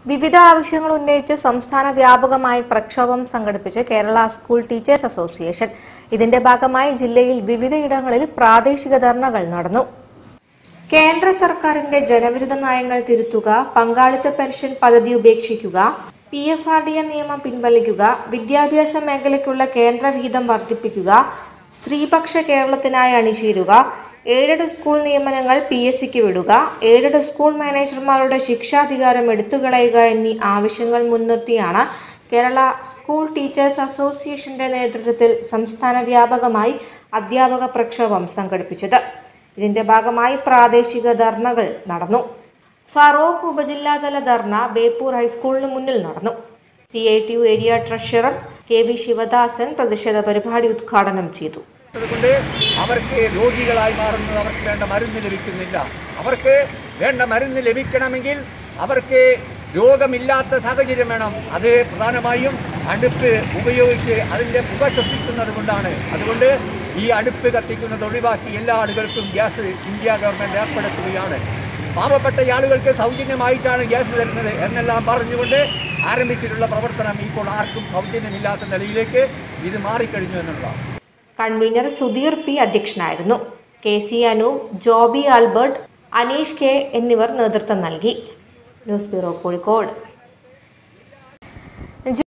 വിവിധ ആവശ്യങ്ങൾ ഉന്നയിച്ച് സംസ്ഥാന വ്യാപകമായി പ്രക്ഷോഭം സംഘടിപ്പിച്ച് കേരള സ്കൂൾ ടീച്ചേഴ്സ് അസോസിയേഷൻ ഇതിന്റെ ഭാഗമായി ജില്ലയിൽ വിവിധയിടങ്ങളിൽ പ്രാദേശിക ധർണകൾ നടന്നു കേന്ദ്ര സർക്കാരിന്റെ ജനവിരുദ്ധ നയങ്ങൾ തിരുത്തുക പങ്കാളിത്ത പെൻഷൻ പദ്ധതി ഉപേക്ഷിക്കുക P F R D A നിയമം പിൻവലിക്കുക വിദ്യാഭ്യാസ മേഖലയ്ക്കുള്ള കേന്ദ്ര വിഹിതം വർദ്ധിപ്പിക്കുക സ്ത്രീപക്ഷ കേരളത്തിനായി അണിചേരുക എയ്ഡഡ് സ്കൂൾ നിയമനങ്ങൾ പി എസ് സിക്ക് വിടുക എയ്ഡഡ് സ്കൂൾ മാനേജർമാരുടെ ശിക്ഷാധികാരം എടുത്തുകളയുക എന്നീ ആവശ്യങ്ങൾ മുൻനിർത്തിയാണ് കേരള സ്കൂൾ ടീച്ചേഴ്സ് അസോസിയേഷന്റെ നേതൃത്വത്തിൽ സംസ്ഥാന വ്യാപകമായി അധ്യാപക പ്രക്ഷോഭം സംഘടിപ്പിച്ചത് ഇതിന്റെ ഭാഗമായി പ്രാദേശിക ധർണകൾ നടന്നു ഫറോക്ക് ഉപജില്ലാതല ധർണ ബേപ്പൂർ ഹൈസ്കൂളിന് മുന്നിൽ നടന്നു C I T U area treasurer K V Sivadasan പ്രതിഷേധ പരിപാടി ഉദ്ഘാടനം ചെയ്തു അതുകൊണ്ട് അവർക്ക് രോഗികളായി മാറുന്നത് അവർക്ക് വേണ്ട മരുന്ന് ലഭിക്കുന്നില്ല അവർക്ക് വേണ്ട മരുന്ന് ലഭിക്കണമെങ്കിൽ അവർക്ക് രോഗമില്ലാത്ത സാഹചര്യം വേണം അത് പ്രധാനമായും അടുപ്പ് ഉപയോഗിച്ച് അതിൻ്റെ പുക ശ്വസിക്കുന്നത് കൊണ്ടാണ് അതുകൊണ്ട് ഈ അടുപ്പ് കത്തിക്കുന്നത് ഒഴിവാക്കി എല്ലാ ആളുകൾക്കും ഗ്യാസ് ഇന്ത്യ ഗവൺമെൻറ് ഏർപ്പെടുത്തുകയാണ് പാവപ്പെട്ട ആളുകൾക്ക് സൗജന്യമായിട്ടാണ് ഗ്യാസ് തരുന്നത് എന്നെല്ലാം പറഞ്ഞുകൊണ്ട് ആരംഭിച്ചിട്ടുള്ള പ്രവർത്തനം ഇപ്പോൾ ആർക്കും സൗജന്യമില്ലാത്ത നിലയിലേക്ക് ഇത് മാറിക്കഴിഞ്ഞു എന്നുള്ളതാണ് കൺവീനർ സുധീർ പി അധ്യക്ഷനായിരുന്നു K C Anoop Joby Albert Aneesh K എന്നിവർ നേതൃത്വം നൽകി ന്യൂസ് ബ്യൂറോ കോഴിക്കോട്